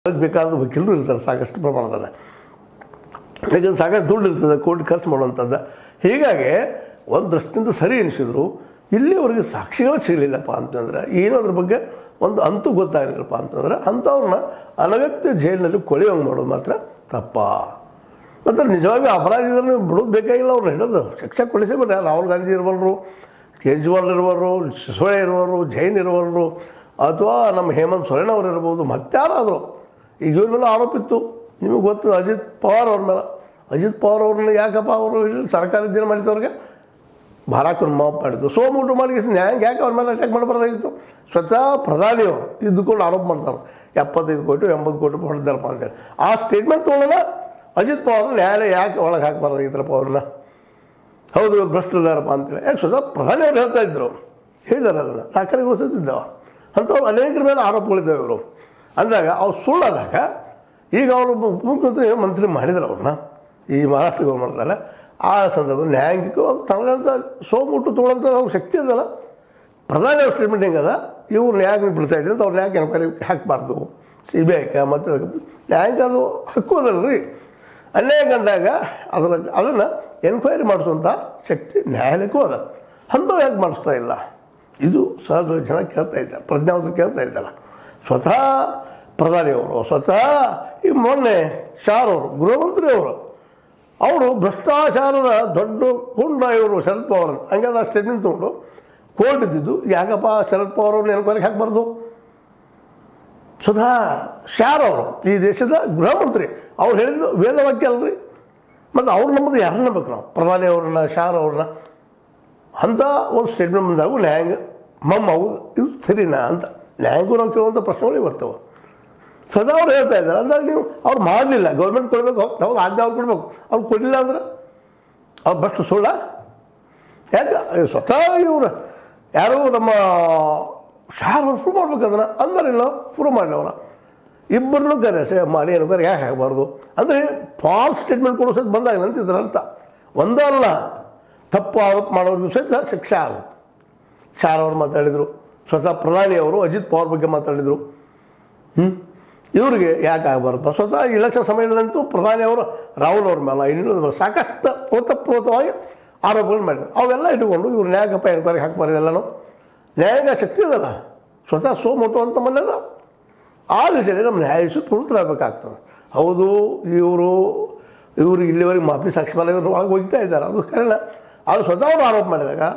ಅದಕ್ಕೆ ಬೇಕಾದ ವಕೀಲರು ಇರ್ತಾರೆ ಸಾಕಷ್ಟು ಪ್ರಮಾಣದಲ್ಲಿ ಯಾಕಂದ್ರೆ ಸಾಕಷ್ಟು ದುಡ್ಡು ಇರ್ತದೆ ಕೋಟಿ ಖರ್ಚು ಮಾಡುವಂಥದ್ದು ಹೀಗಾಗಿ ಒಂದು ದೃಷ್ಟಿಯಿಂದ ಸರಿ ಎನಿಸಿದ್ರು ಇಲ್ಲಿವರೆಗೆ ಸಾಕ್ಷಿಗಳು ಸಿಗಲಿಲ್ಲಪ್ಪ ಅಂತಂದ್ರೆ ಏನೋ ಅದ್ರ ಬಗ್ಗೆ ಒಂದು ಅಂತೂ ಗೊತ್ತಾಗಲಿಲ್ಲಪ್ಪ ಅಂತಂದ್ರೆ ಅಂಥವ್ರನ್ನ ಅನಗತ್ಯ ಜೈಲಿನಲ್ಲಿ ಕೊಳೆಯೋಂಗೆ ಮಾಡೋದು ಮಾತ್ರ ತಪ್ಪ ಮತ್ತು ನಿಜವಾಗಿ ಅಪರಾಧಿಗಳನ್ನು ಬಿಡೋದು ಬೇಕಾಗಿಲ್ಲ ಅವ್ರನ್ನ ಹಿಡಿದು ಶಿಕ್ಷೆ ಕೊಡಿಸೇ ಬಿಡ ರಾಹುಲ್ ಗಾಂಧಿ ಇರ್ಬಲ್ರು ಕೇಜ್ರಿವಾಲ್ ಇರುವರು ಸಿಸೋಳೆ ಇರುವರು ಜೈನ್ ಇರುವರು ಅಥವಾ ನಮ್ಮ ಹೇಮಂತ್ ಸೊರೇನ್ ಅವರು ಇರ್ಬೋದು ಮತ್ತಾರಾದರು ಈಗ ಇವ್ರ ಮೇಲೆ ಆರೋಪ ಇತ್ತು ನಿಮಗೆ ಗೊತ್ತು ಅಜಿತ್ ಪವಾರ್ ಅವ್ರ ಮೇಲೆ ಅಜಿತ್ ಪವಾರ್ ಅವ್ರನ್ನ ಯಾಕಪ್ಪ ಅವರು ಇಲ್ಲಿ ಸರ್ಕಾರ ಇದ್ದೇನು ಮಾಡಿದವ್ರಿಗೆ ಭಾರಕನ್ನು ಮಾಪ್ ಮಾಡಿದ್ರು ಸೋಮುಂಟು ಮಾಡಿ ನ್ಯಾಯ ಯಾಕೆ ಅವ್ರ ಮೇಲೆ ಅಟ್ಯಾಕ್ ಮಾಡಬಾರ್ದಾಗಿತ್ತು ಸ್ವತಃ ಪ್ರಧಾನಿಯವರು ಇದ್ದುಕೊಂಡು ಆರೋಪ ಮಾಡ್ತಾರೆ ಎಪ್ಪತ್ತೈದು ಕೋಟಿ ಎಂಬತ್ತು ಕೋಟಿ ಹೊಡೆದಾರಪ್ಪ ಅಂತೇಳಿ ಆ ಸ್ಟೇಟ್ಮೆಂಟ್ ತೊಗೊಳ್ಳೋಣ ಅಜಿತ್ ಪವಾರ್ ನ್ಯಾಯಾಲಯ ಯಾಕೆ ಒಳಗೆ ಹಾಕಬಾರ್ದಾಗಿತ್ತರಪ್ಪ ಅವ್ರನ್ನ ಹೌದು ಇವ್ರು ಭ್ರಷ್ಟರಿದ್ದಾರಪ್ಪ ಅಂತೇಳಿ ಯಾಕೆ ಸ್ವತಃ ಪ್ರಧಾನಿಯವರು ಹೇಳ್ತಾ ಇದ್ರು ಹೇಳಿದ್ದಾರೆ ಅದನ್ನು ದಾಖಲೆಗೊಳಿಸುತ್ತಿದ್ದಾವ ಅಂಥವ್ರು ಅನೇಕರ ಮೇಲೆ ಆರೋಪಗಳಿದ್ದಾವೆ ಇವರು ಅಂದಾಗ ಅವ್ರು ಸುಳ್ಳಾದಾಗ ಈಗ ಅವರು ಮುಖ್ಯಮಂತ್ರಿ ಮಂತ್ರಿ ಮಾಡಿದ್ರು ಅವ್ರನ್ನ ಈ ಮಹಾರಾಷ್ಟ್ರ ಗೌರ್ಮೆಂಟ್ದಲ್ಲ ಆ ಸಂದರ್ಭ ನ್ಯಾಯಾಂಗಿಕ ತನ್ನದಂಥ ಸೋಮುಟ್ಟು ತೊಗೊಳ್ಳೋಂಥ ಅವ್ರ ಶಕ್ತಿ ಅದಲ್ಲ ಪ್ರಧಾನಿ ಅವ್ರ ಸ್ಟೇಟ್ಮೆಂಟ್ ಹೆಂಗದ ಇವ್ರು ನ್ಯಾಯಾಂಗ ಬಿಡ್ತಾ ಇದ್ರೆ ಅಂತ ಅವ್ರು ನ್ಯಾಯಕ್ಕೆ ಎನ್ಕ್ವೈರಿ ಹಾಕಬಾರ್ದು ಸಿ ಬಿ ಐಕ ಮತ್ತು ನ್ಯಾಯಾಂಗ ಅದು ಹಕ್ಕು ಅದಲ್ಲ ರೀ ಅನ್ಯಾಯ ಕಂಡಾಗ ಅದರ ಅದನ್ನು ಎನ್ಕ್ವೈರಿ ಮಾಡಿಸುವಂಥ ಶಕ್ತಿ ನ್ಯಾಯಾಲಯಕ್ಕೂ ಅದ ಅಂಥವು ಯಾಕೆ ಮಾಡಿಸ್ತಾ ಇಲ್ಲ ಇದು ಸಹಜ ಜನ ಕೇಳ್ತಾ ಇದ್ದಾರೆ ಪ್ರಜ್ಞಾವಂತರು ಕೇಳ್ತಾ ಇದ್ದಲ್ಲ ಸ್ವತಃ ಪ್ರಧಾನಿಯವರು ಸ್ವತಃ ಈ ಮೊನ್ನೆ ಶಾರವರು ಗೃಹಮಂತ್ರಿ ಅವರು ಅವರು ಭ್ರಷ್ಟಾಚಾರದ ದೊಡ್ಡ ಪುಂಡ ಇವರು ಶರದ್ ಪವಾರ್ ಅಂತ ಹಂಗಾದ್ರೆ ಆ ಸ್ಟೇಟ್ಮೆಂಟ್ ತೊಗೊಂಡು ಕೋರ್ಟ್ ಇದ್ದಿದ್ದು ಯಾಕಪ್ಪ ಶರದ್ ಪವಾರ್ ಅವ್ರನ್ನ ಎನ್ಕ್ವೈರಿಗೆ ಹಾಕಬಾರ್ದು ಸ್ವತಃ ಶಾರ್ ಅವರು ಈ ದೇಶದ ಗೃಹ ಮಂತ್ರಿ ಅವ್ರು ಹೇಳಿದ್ದು ವೇದವಾಕ್ಯ ಅಲ್ರಿ ಮತ್ತು ಅವ್ರು ನಮ್ಮದು ಯಾರನ್ನ ನಂಬೇಕು ನಾವು ಪ್ರಧಾನಿ ಅವ್ರನ್ನ ಶಾರ್ ಅವ್ರನ್ನ ಅಂಥ ಒಂದು ಸ್ಟೇಟ್ಮೆಂಟ್ ಬಂದಾಗ ನ್ಯಾಯಾಂಗ ಮಮ್ಮ ಹೌದು ಇದು ಸರಿನಾ ಅಂತ ನ್ಯಾಯಾಂಗೂ ನಾವು ಕೇಳುವಂಥ ಪ್ರಶ್ನೆಗಳು ಬರ್ತವೆ ಸದಾ ಅವ್ರು ಹೇಳ್ತಾ ಇದ್ದಾರೆ ಅಂದಾಗ ನೀವು ಅವ್ರು ಮಾಡಲಿಲ್ಲ ಗೌರ್ಮೆಂಟ್ ಕೊಡಬೇಕು ನಾವು ಆಜ್ಞೆ ಅವ್ರು ಕೊಡಬೇಕು ಅವ್ರು ಕೊಡಲಿಲ್ಲ ಅಂದ್ರೆ ಅವ್ರು ಬಷ್ಟು ಸುಳ್ಳ ಯಾಕೆ ಅಯ್ಯೋ, ಸ್ವತಃ ಇವರು ಯಾರು ನಮ್ಮ ಶಾರ್ ಅವ್ರು ಪ್ರೂವ್ ಮಾಡ್ಬೇಕು ಅದನ್ನು ಅಂದರಿಲ್ಲ ಪ್ರೂವ್ ಮಾಡಲಿ ಅವರ ಇಬ್ಬರನ್ನು ಕರೆಸೆ ಮಾಡಿ ಏನು ಕರೆ ಯಾಕೆ ಆಗಬಾರ್ದು ಅಂದರೆ ಫಾಲ್ಸ್ ಸ್ಟೇಟ್ಮೆಂಟ್ ಕೊಡೋ ಸಹಿತ ಬಂದಾಗ ಅಂತ ಇದರ ಅರ್ಥ ಒಂದಲ್ಲ ತಪ್ಪು ಆರೋಪ ಮಾಡೋರಿಗೂ ಸಹಿತ ಶಿಕ್ಷೆ ಆಗುತ್ತೆ ಶಾರ್ ಅವರು ಮಾತಾಡಿದರು ಸ್ವತಃ ಪ್ರಧಾನಿಯವರು ಅಜಿತ್ ಪವಾರ್ ಬಗ್ಗೆ ಮಾತಾಡಿದರು ಹ್ಞೂ ಇವರಿಗೆ ಯಾಕೆ ಆಗಬಾರ್ದು ಸ್ವತಃ ಇಲೆಕ್ಷನ್ ಸಮಯದಲ್ಲಂತೂ ಪ್ರಧಾನಿ ಅವರು ರಾಹುಲ್ ಅವ್ರ ಮೇಲೆ ಇನ್ನೂ ಸಾಕಷ್ಟು ಓತಪ್ರೋತವಾಗಿ ಆರೋಪಗಳು ಮಾಡಿದ್ರು ಅವೆಲ್ಲ ಇಟ್ಕೊಂಡು ಇವ್ರು ನ್ಯಾಯಕ್ಕಪ್ಪ ಎನ್ಕ್ವೈರಿಗೆ ಹಾಕ್ಬಾರ್ದು ಎಲ್ಲನೂ ನ್ಯಾಯಾಂಗ ಶಕ್ತಿ ಅದಲ್ಲ ಸ್ವತಃ ಸೋಮೋಟು ಅಂತ ಮನೆಯದ ಆ ದಿಶೆಯಲ್ಲಿ ನಮ್ಮ ನ್ಯಾಯಾಧೀಶರು ಪ್ರವೃತ್ತರಾಗಬೇಕಾಗ್ತದೆ ಹೌದು ಇವರು ಇವರು ಇಲ್ಲಿವರೆಗೆ ಮಾಪಿ ಸಾಕ್ಷಿ ಒಳಗೆ ಹೋಗ್ತಾ ಇದ್ದಾರೆ ಅದು ಕಾರಣ ಅದು ಸ್ವತಃ ಅವರು ಆರೋಪ ಮಾಡಿದಾಗ